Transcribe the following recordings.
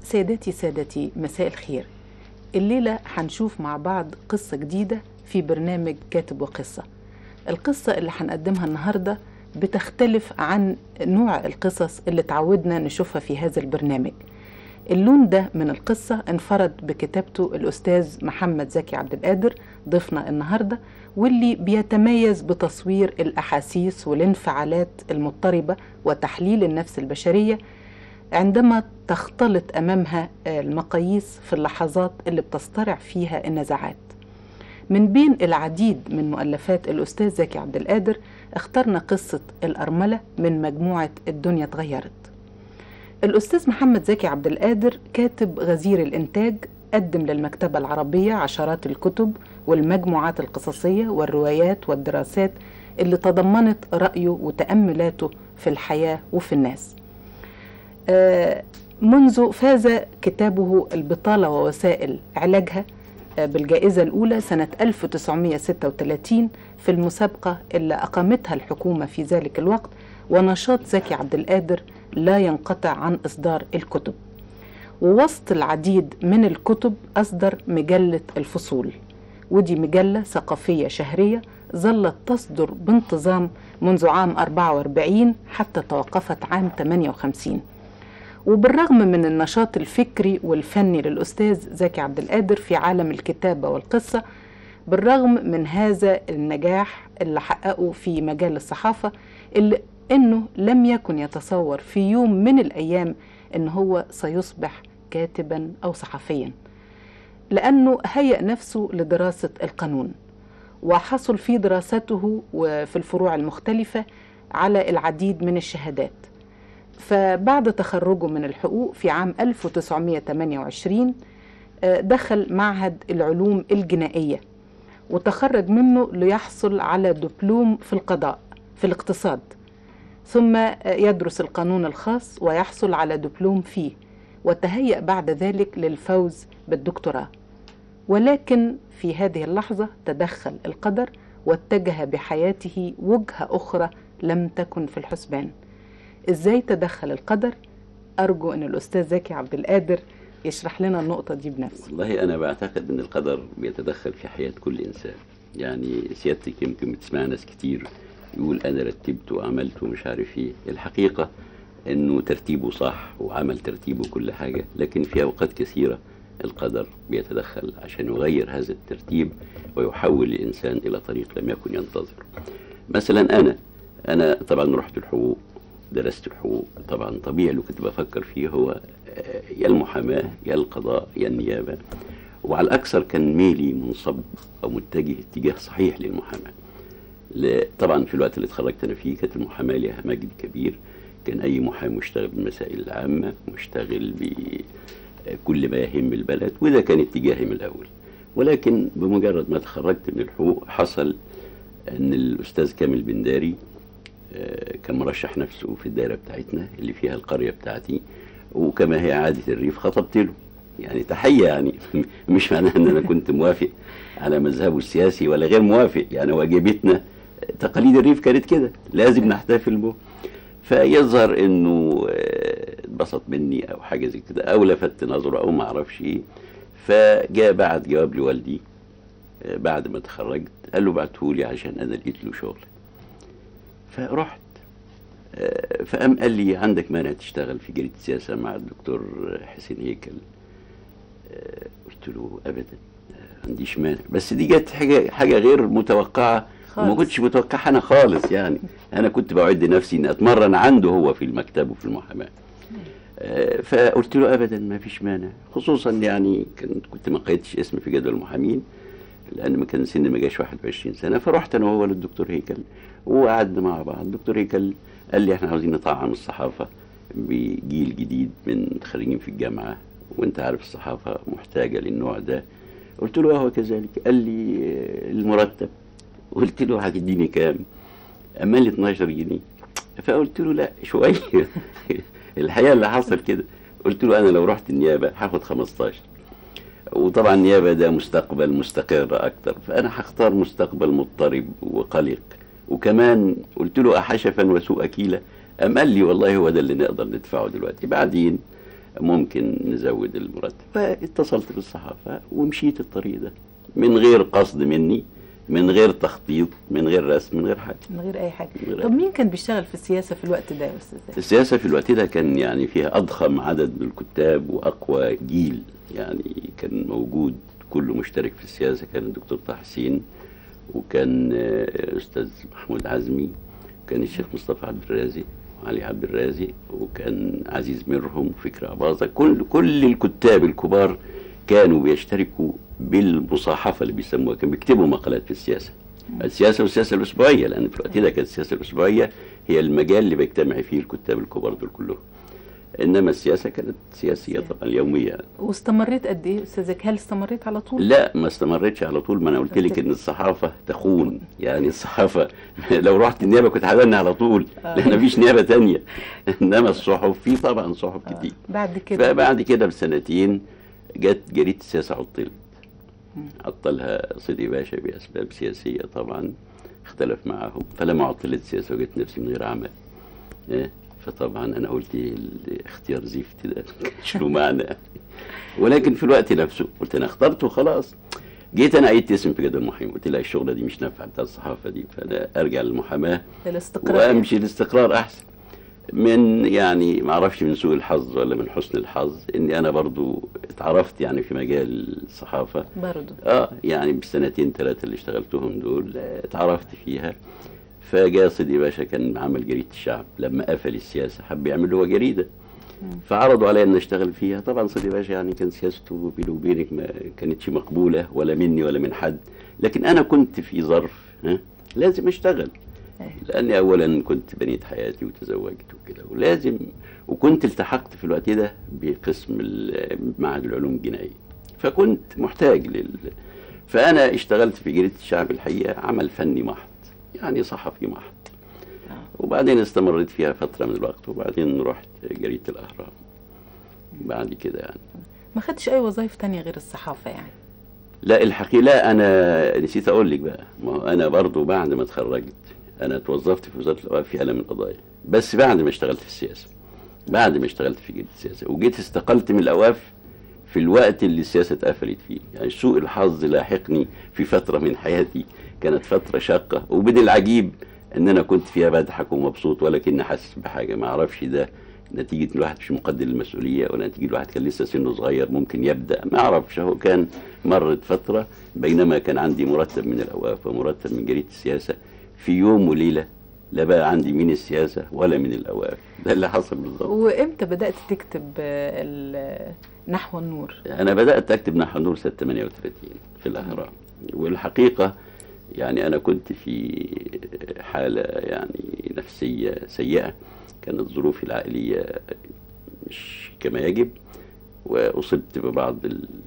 سادتي سادتي مساء الخير الليلة هنشوف مع بعض قصة جديدة في برنامج كاتب وقصة القصة اللي هنقدمها النهاردة بتختلف عن نوع القصص اللي تعودنا نشوفها في هذا البرنامج اللون ده من القصة انفرد بكتابته الأستاذ محمد زكي عبد القادر ضيفنا النهاردة واللي بيتميز بتصوير الأحاسيس والانفعالات المضطربة وتحليل النفس البشرية عندما تختلط أمامها المقاييس في اللحظات اللي بتسترع فيها النزاعات من بين العديد من مؤلفات الأستاذ زكي عبد القادر اخترنا قصة الأرملة من مجموعة الدنيا اتغيرت الأستاذ محمد زكي عبد القادر كاتب غزير الإنتاج قدم للمكتبة العربية عشرات الكتب والمجموعات القصصية والروايات والدراسات اللي تضمنت رأيه وتأملاته في الحياة وفي الناس منذ فاز كتابه البطالة ووسائل علاجها بالجائزة الأولى سنة 1936 في المسابقة اللي أقامتها الحكومة في ذلك الوقت ونشاط زكي عبد القادر لا ينقطع عن إصدار الكتب ووسط العديد من الكتب أصدر مجلة الفصول ودي مجلة ثقافية شهرية ظلت تصدر بانتظام منذ عام 44 حتى توقفت عام 58 وبالرغم من النشاط الفكري والفني للأستاذ زكي عبد القادر في عالم الكتابة والقصة بالرغم من هذا النجاح اللي حققه في مجال الصحافة اللي انه لم يكن يتصور في يوم من الايام ان هو سيصبح كاتبا او صحفيا لانه هيأ نفسه لدراسه القانون وحصل في دراسته وفي الفروع المختلفه على العديد من الشهادات فبعد تخرجه من الحقوق في عام 1928 دخل معهد العلوم الجنائيه وتخرج منه ليحصل على دبلوم في القضاء في الاقتصاد ثم يدرس القانون الخاص ويحصل على دبلوم فيه وتهيأ بعد ذلك للفوز بالدكتوراه ولكن في هذه اللحظة تدخل القدر واتجه بحياته وجهة أخرى لم تكن في الحسبان إزاي تدخل القدر؟ أرجو أن الأستاذ زكي عبد القادر يشرح لنا النقطة دي بنفسه والله أنا بعتقد أن القدر بيتدخل في حياة كل إنسان يعني سيادتك يمكن بتسمع ناس كتير يقول انا رتبت وعملت ومش عارف ايه الحقيقه انه ترتيبه صح وعمل ترتيبه كل حاجه لكن في اوقات كثيره القدر بيتدخل عشان يغير هذا الترتيب ويحول الانسان الى طريق لم يكن ينتظر مثلا انا انا طبعا رحت الحقوق درست الحقوق طبعا طبيعي اللي كنت بفكر فيه هو يا المحاماه يا القضاء يا النيابه وعلى الاكثر كان ميلي منصب او متجه اتجاه صحيح للمحاماه طبعا في الوقت اللي اتخرجت انا فيه كانت المحاماه لها مجد كبير كان اي محامي مشتغل بالمسائل العامه مشتغل بكل ما يهم البلد وده كان اتجاهي من الاول ولكن بمجرد ما تخرجت من الحقوق حصل ان الاستاذ كامل بنداري كان مرشح نفسه في الدائره بتاعتنا اللي فيها القريه بتاعتي وكما هي عاده الريف خطبت له يعني تحيه يعني مش معناها ان انا كنت موافق على مذهبه السياسي ولا غير موافق يعني واجبتنا تقاليد الريف كانت كده لازم نحتفل به فيظهر انه اتبسط مني او حاجه زي كده او لفت نظره او ما اعرفش ايه فجاء بعد جواب لوالدي بعد ما اتخرجت قال له بعتهولي عشان انا لقيت له شغل فرحت فقام قال لي عندك مانع تشتغل في جريده السياسه مع الدكتور حسين هيكل قلت له ابدا عنديش مانع بس دي جت حاجه حاجه غير متوقعه وما كنتش متوقعها انا خالص يعني انا كنت بعد نفسي اني اتمرن عنده هو في المكتب وفي المحاماه آه فقلت له ابدا ما فيش مانع خصوصا يعني كنت كنت ما قيدتش اسمي في جدول المحامين لان ما كان سني ما جاش 21 سنه فرحت انا وهو للدكتور هيكل وقعدنا مع بعض الدكتور هيكل قال لي احنا عاوزين نطعم الصحافه بجيل جديد من خريجين في الجامعه وانت عارف الصحافه محتاجه للنوع ده قلت له وهو كذلك قال لي المرتب قلت له هتديني كام اما لي 12 جنيه فقلت له لا شويه الحقيقه اللي حصل كده قلت له انا لو رحت النيابه هاخد 15 وطبعا النيابه ده مستقبل مستقر اكتر فانا هختار مستقبل مضطرب وقلق وكمان قلت له احشفا وسوء اكيله أم قال لي والله هو ده اللي نقدر ندفعه دلوقتي بعدين ممكن نزود المرتب فاتصلت بالصحافة ومشيت الطريق ده من غير قصد مني من غير تخطيط من غير رسم من غير حاجة من غير اي حاجه من غير طب مين كان بيشتغل في السياسه في الوقت ده يا استاذ زاهد؟ السياسة في الوقت ده كان يعني فيها أضخم عدد من الكتاب وأقوى جيل يعني كان موجود كله مشترك في السياسة كان الدكتور طه حسين وكان آه، أستاذ محمود عزمي وكان الشيخ مصطفى عبد الرازق وعلي عبد الرازق وكان عزيز مرهم وفكري أباظة كل كل الكتاب الكبار كانوا بيشتركوا بالمصاحفة اللي بيسموها كانوا بيكتبوا مقالات في السياسة السياسة والسياسة الأسبوعية لأن في الوقت ده كانت السياسة الأسبوعية هي المجال اللي بيجتمع فيه الكتاب الكبار دول كلهم إنما السياسة كانت سياسية طبعا يومية واستمريت قد ايه استاذ زكي؟ هل استمريت على طول؟ لا ما استمرتش على طول ما انا قلت لك ان الصحافه تخون يعني الصحافه لو رحت النيابه كنت هدني على طول لان مفيش نيابه تانية انما الصحف في طبعا صحف كتير بعد كده فبعد كده بسنتين جت جريده السياسه عطلت عطلها صدي باشا باسباب سياسيه طبعا اختلف معهم فلما عطلت السياسه وجدت نفسي من غير عمل إيه؟ فطبعا انا قلت الاختيار زفت ده ما كانش له معنى ولكن في الوقت نفسه قلت انا اخترته خلاص جيت انا عيدت اسم في جدول المحامي قلت لها الشغله دي مش نافعه بتاع الصحافه دي فانا ارجع للمحاماه الاستقرار وامشي الاستقرار احسن من يعني ما اعرفش من سوء الحظ ولا من حسن الحظ اني انا برضو اتعرفت يعني في مجال الصحافه برضه اه يعني بالسنتين ثلاثه اللي اشتغلتهم دول آه، اتعرفت فيها فجاء صديق باشا كان عمل جريده الشعب لما قفل السياسه حب يعمل هو جريده فعرضوا عليا ان اشتغل فيها طبعا صديق باشا يعني كان سياسته بيني وبينك ما كانتش مقبوله ولا مني ولا من حد لكن انا كنت في ظرف ها لازم اشتغل أيوة. لاني اولا كنت بنيت حياتي وتزوجت وكده ولازم وكنت التحقت في الوقت ده بقسم ال- معهد العلوم الجنائيه فكنت محتاج لل فانا اشتغلت في جريده الشعب الحقيقه عمل فني محض يعني صحفي محض آه. وبعدين استمريت فيها فتره من الوقت وبعدين رحت جريده الاهرام بعد كده يعني ما خدتش اي وظائف تانية غير الصحافه يعني لا الحقيقة لا أنا نسيت أقول لك بقى ما هو أنا برضو بعد ما اتخرجت أنا اتوظفت في وزارة الأوقاف في قلم القضايا بس بعد ما اشتغلت في السياسة بعد ما اشتغلت في جريدة السياسة وجيت استقلت من الأوقاف في الوقت اللي السياسة اتقفلت فيه يعني سوء الحظ لاحقني في فترة من حياتي كانت فترة شاقة وبين العجيب إن أنا كنت فيها بضحك ومبسوط ولكن حاسس بحاجة ما أعرفش ده نتيجة الواحد مش مقدر المسؤولية ولا نتيجة الواحد كان لسه سنه صغير ممكن يبدأ ما أعرفش هو كان مرت فترة بينما كان عندي مرتب من الأوقاف ومرتب من جريدة السياسة في يوم وليلة لا بقى عندي من السياسة ولا من الأوقاف ده اللي حصل بالظبط وامتى بدات تكتب آه، ال- نحو النور أنا بدأت أكتب نحو النور سنة 38 في الأهرام والحقيقة يعني أنا كنت في حالة يعني نفسية سيئة كانت ظروفي العائلية مش كما يجب وأصبت ببعض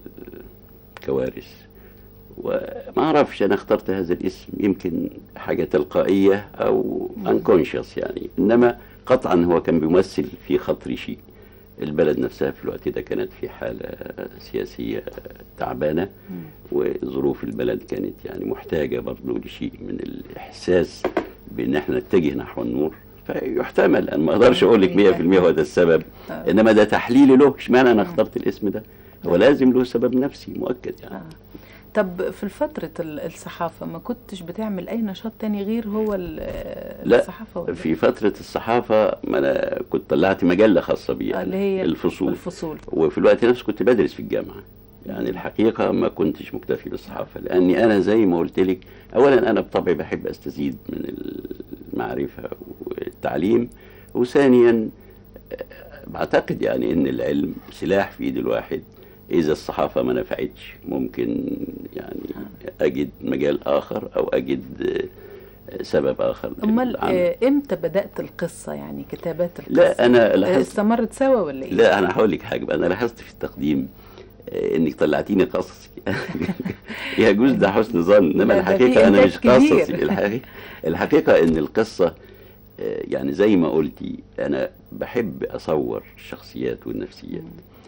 الكوارث وما أعرفش أنا اخترت هذا الاسم يمكن حاجة تلقائية أو unconscious يعني إنما قطعا هو كان بيمثل في خطري شيء البلد نفسها في الوقت ده كانت في حالة سياسية تعبانة وظروف البلد كانت يعني محتاجة برضه لشيء من الإحساس بأن احنا نتجه نحو النور فيحتمل أنا ما أقدرش أقول لك 100% هو ده السبب آه. إنما ده تحليل له اشمعنى أنا اخترت الاسم ده هو لازم له سبب نفسي مؤكد يعني آه. طب في فترة ال- الصحافة ما كنتش بتعمل أي نشاط تاني غير هو ال- لا، الصحافة ولا في فترة الصحافة ما أنا كنت طلعت مجلة خاصة بي آه، يعني اللي هي الفصول الفصول وفي الوقت نفسه كنت بدرس في الجامعة يعني الحقيقة ما كنتش مكتفي بالصحافة لأني أنا زي ما قلت لك أولا أنا بطبعي بحب أستزيد من المعرفة والتعليم وثانيا آه، بعتقد يعني إن العلم سلاح في إيد الواحد إذا الصحافة ما نفعتش ممكن يعني أجد مجال آخر أو أجد آه، سبب آخر أمال للعمل. آه، إمتى بدأت القصة يعني كتابات القصة لا أنا آه، لاحظت استمرت سوا ولا إيه؟ لا انا هقول لك حاجه بقى انا لاحظت في التقديم آه، انك طلعتيني قصصي يجوز ده حسن ظن انما لا، ده في الحقيقه انا إنتاج مش قصصي كبير. الحقيقه الحقيقه ان القصه آه، يعني زي ما قلتي انا بحب اصور الشخصيات والنفسيات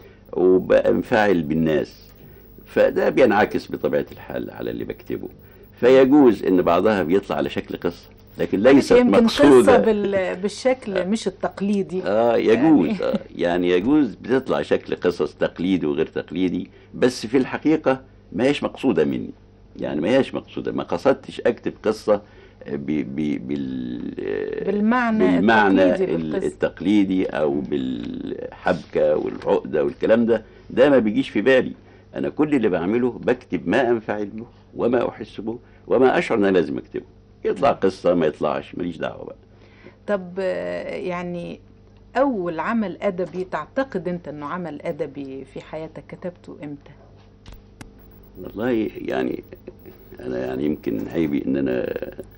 وبنفعل بالناس فده بينعكس بطبيعه الحال على اللي بكتبه فيجوز ان بعضها بيطلع على شكل قصه لكن ليست يمكن قصة مقصودة بال... بالشكل مش التقليدي اه يجوز يعني- آه يعني يجوز بتطلع شكل قصص تقليدي وغير تقليدي بس في الحقيقة ما هيش مقصودة مني يعني ما هيش مقصودة ما قصدتش أكتب قصة ب ب بال بالمعنى بالمعنى التقليدي ال- للقصة. التقليدي أو بالحبكة والعقدة والكلام ده ده ما بيجيش في بالي أنا كل اللي بعمله بكتب ما أنفعل به وما أحس به وما أشعر أن أنا لازم أكتبه يطلع قصة ما يطلعش ماليش دعوة بقى طب آه، يعني أول عمل أدبي تعتقد أنت أنه عمل أدبي في حياتك كتبته إمتى؟ والله يعني انا يعني يمكن عيبي ان انا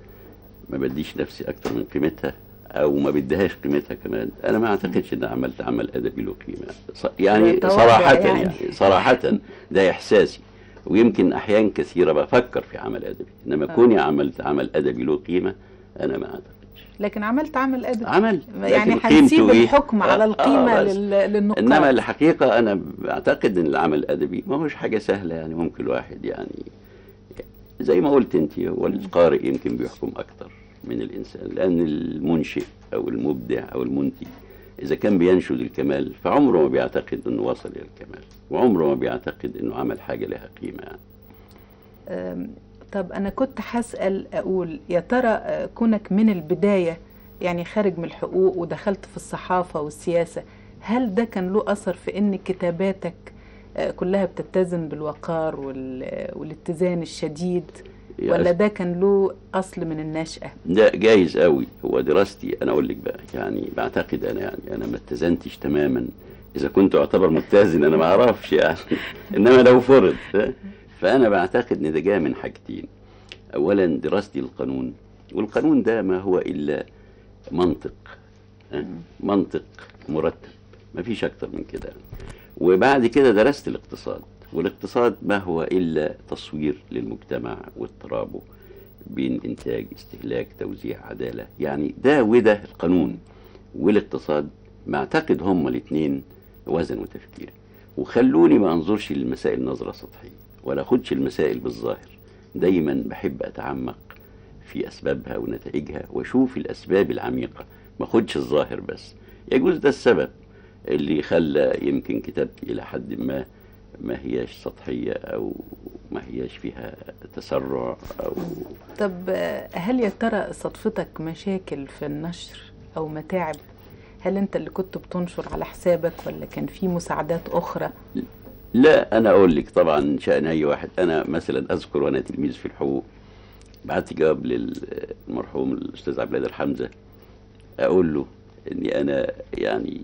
ما بديش نفسي اكتر من قيمتها او ما بديهاش قيمتها كمان انا ما اعتقدش ان عملت عمل ادبي له قيمه ص- يعني يتواضع صراحه يعني. يعني. صراحه ده احساسي ويمكن احيان كثيره بفكر في عمل ادبي انما آه. كوني عملت عمل ادبي له قيمه انا ما اعتقدش لكن عملت عمل أدبي عمل يعني لكن هنسيب قيمته إيه؟ الحكم آه، على آه، القيمة بس. لل... للنقاد انما الحقيقه انا بعتقد ان العمل الادبي ما هوش حاجه سهله يعني ممكن الواحد يعني زي ما قلت انت هو القارئ يمكن بيحكم اكتر من الانسان لان المنشئ او المبدع او المنتج اذا كان بينشد الكمال فعمره ما بيعتقد انه وصل الى الكمال وعمره ما بيعتقد انه عمل حاجه لها قيمه يعني. أم، طب أنا كنت هسأل أقول يا ترى آه، كونك من البداية يعني خارج من الحقوق ودخلت في الصحافة والسياسة هل ده كان له أثر في إن كتاباتك آه، كلها بتتزن بالوقار وال... والاتزان الشديد ولا ده كان له أصل من النشأة؟ ده جايز قوي هو دراستي انا اقول لك بقى يعني بعتقد انا يعني انا ما اتزنتش تماما اذا كنت اعتبر متزن انا ما اعرفش يعني انما لو فرض فانا بعتقد ان ده جاء من حاجتين اولا دراستي للقانون والقانون ده ما هو الا منطق ها؟ منطق مرتب ما فيش اكتر من كده وبعد كده درست الاقتصاد والاقتصاد ما هو الا تصوير للمجتمع واضطرابه بين انتاج استهلاك توزيع عداله يعني ده وده القانون والاقتصاد ما اعتقد هما الاثنين وزن وتفكير وخلوني ما انظرش للمسائل نظره سطحيه ولا اخدش المسائل بالظاهر دايما بحب اتعمق في اسبابها ونتائجها واشوف الاسباب العميقه ما اخدش الظاهر بس يجوز ده السبب اللي خلى يمكن كتابتي الى حد ما ما هياش سطحيه او ما هياش فيها تسرع او طب آه، هل يا ترى صدفتك مشاكل في النشر أو متاعب؟ هل أنت اللي كنت بتنشر على حسابك ولا كان في مساعدات أخرى؟ لا انا اقول لك طبعا شان اي واحد انا مثلا اذكر وانا تلميذ في الحقوق بعت جواب للمرحوم الاستاذ عبد القادر حمزه اقول له اني انا يعني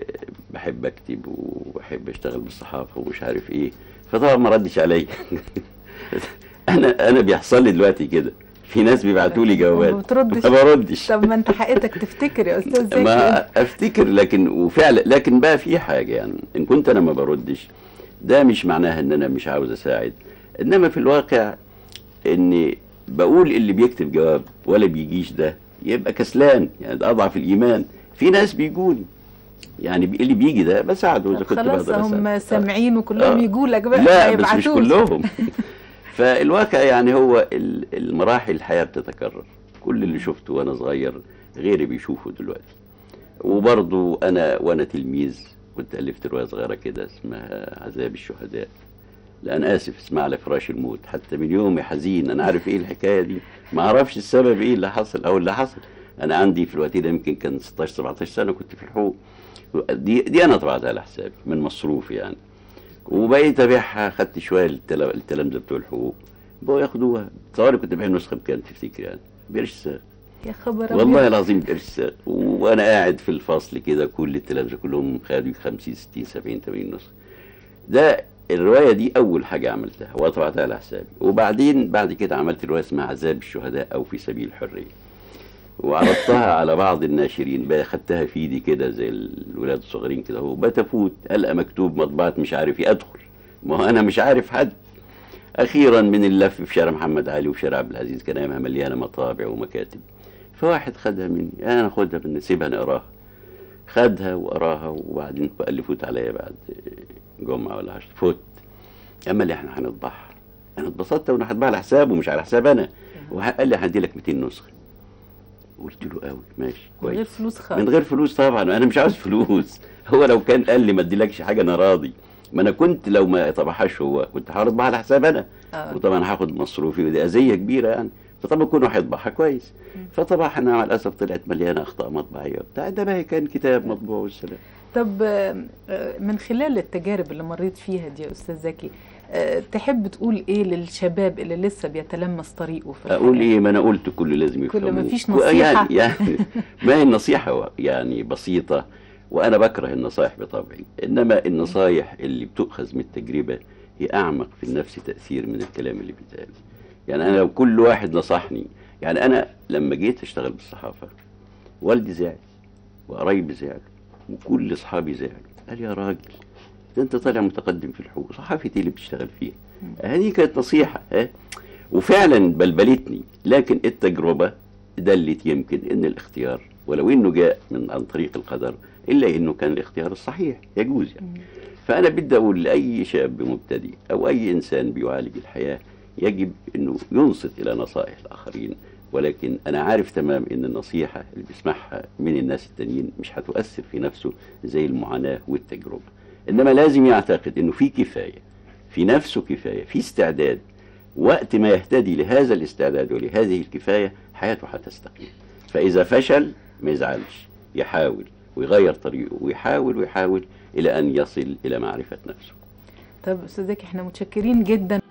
بحب اكتب وبحب اشتغل بالصحافه ومش عارف ايه فطبعا ما ردش عليا انا انا بيحصل لي دلوقتي كده في ناس بيبعتوا لي ما جوابات بتردش ما بردش طب ما انت حقيقتك تفتكر يا استاذ زكي ما افتكر لكن وفعلا لكن بقى في حاجه يعني ان كنت انا ما بردش ده مش معناها ان انا مش عاوز اساعد انما في الواقع اني بقول اللي بيكتب جواب ولا بيجيش ده يبقى كسلان يعني ده اضعف الايمان في ناس بيجوني يعني بي- اللي بيجي ده بساعده اذا طب كنت خلاص بقدر هم اساعده سامعين وكلهم آه. يجوا لك بقى ما لا بس مش يبعتوش كلهم فالواقع يعني هو ال- المراحل الحياة بتتكرر كل اللي شفته وانا صغير غيري بيشوفه دلوقتي وبرضو انا وانا تلميذ كنت الفت روايه صغيره كده اسمها عذاب الشهداء لا انا اسف اسمها على فراش الموت حتى من يومي حزين انا عارف ايه الحكايه دي ما اعرفش السبب ايه اللي حصل او اللي حصل انا عندي في الوقت ده يمكن كان 16 17 سنه كنت في الحقوق دي دي انا طبعتها على حسابي من مصروف يعني وبقيت ابيعها خدت شويه للتل- التلامذه بتوع الحقوق بقوا ياخدوها تصوري كنت ببيع نسخه بكام تفتكر يعني بقرش ساغ يا خبر والله أبيض. العظيم بقرش ساغ وانا قاعد في الفصل كده كل التلامذه كلهم خدوا 50 60 70 80 نسخه ده الروايه دي اول حاجه عملتها وطبعتها على حسابي وبعدين بعد كده عملت روايه اسمها عذاب الشهداء او في سبيل الحريه وعرضتها على بعض الناشرين بقى خدتها في ايدي كده زي الولاد الصغيرين كده هو بتفوت القى مكتوب مطبعه مش عارف ايه ادخل ما هو انا مش عارف حد اخيرا من اللف في شارع محمد علي وشارع عبد العزيز كان ايامها مليانه مطابع ومكاتب فواحد خدها مني انا اخدها من نسيبها نقراها خدها وقراها وبعدين بقى اللي فوت عليا بعد جمعه ولا عشر فوت اما اللي احنا هنطبعها انا اتبسطت وانا هطبعها على حسابه مش على حساب انا وقال لي هدي لك 200 نسخه قلت له قوي ماشي من غير كويس فلوس خالص من غير فلوس طبعا انا مش عاوز فلوس هو لو كان قال لي ما اديلكش حاجه انا راضي ما انا كنت لو ما طبعهاش هو كنت هرضى على حساب انا آه. وطبعا هاخد مصروفي ودي اذيه كبيره يعني فطبعا كونه هيطبعها كويس فطبعا مع الاسف طلعت مليانه اخطاء مطبعيه وبتاع ده بقى كان كتاب مطبوع والسلام طب آه، آه، من خلال التجارب اللي مريت فيها دي يا استاذ زكي آه، تحب تقول ايه للشباب اللي لسه بيتلمس طريقه في اقول الحياة؟ ايه ما انا قلت كل لازم كل يفهموه ما فيش كو- نصيحة. يعني يعني ما هي النصيحه يعني بسيطه وانا بكره النصايح بطبعي انما النصايح اللي بتؤخذ من التجربه هي اعمق في النفس تاثير من الكلام اللي بيتقال يعني انا لو كل واحد نصحني يعني انا لما جيت اشتغل بالصحافه والدي زعل وقرايبي زعلوا وكل اصحابي زعلوا قال يا راجل ده انت طالع متقدم في الحقوق صحافه ايه اللي بتشتغل فيها هذه كانت نصيحه ها وفعلا بلبلتني لكن التجربه دلت يمكن ان الاختيار ولو انه جاء من عن طريق القدر الا انه كان الاختيار الصحيح يجوز يعني فانا بدي اقول لاي شاب مبتدئ او اي انسان بيعالج الحياه يجب انه ينصت الى نصائح الاخرين ولكن انا عارف تمام ان النصيحه اللي بيسمعها من الناس التانيين مش هتؤثر في نفسه زي المعاناه والتجربه انما لازم يعتقد انه في كفايه في نفسه كفايه في استعداد وقت ما يهتدي لهذا الاستعداد ولهذه الكفايه حياته هتستقيم فاذا فشل ما يزعلش يحاول ويغير طريقه ويحاول ويحاول الى ان يصل الى معرفه نفسه طب استاذ زكي احنا متشكرين جدا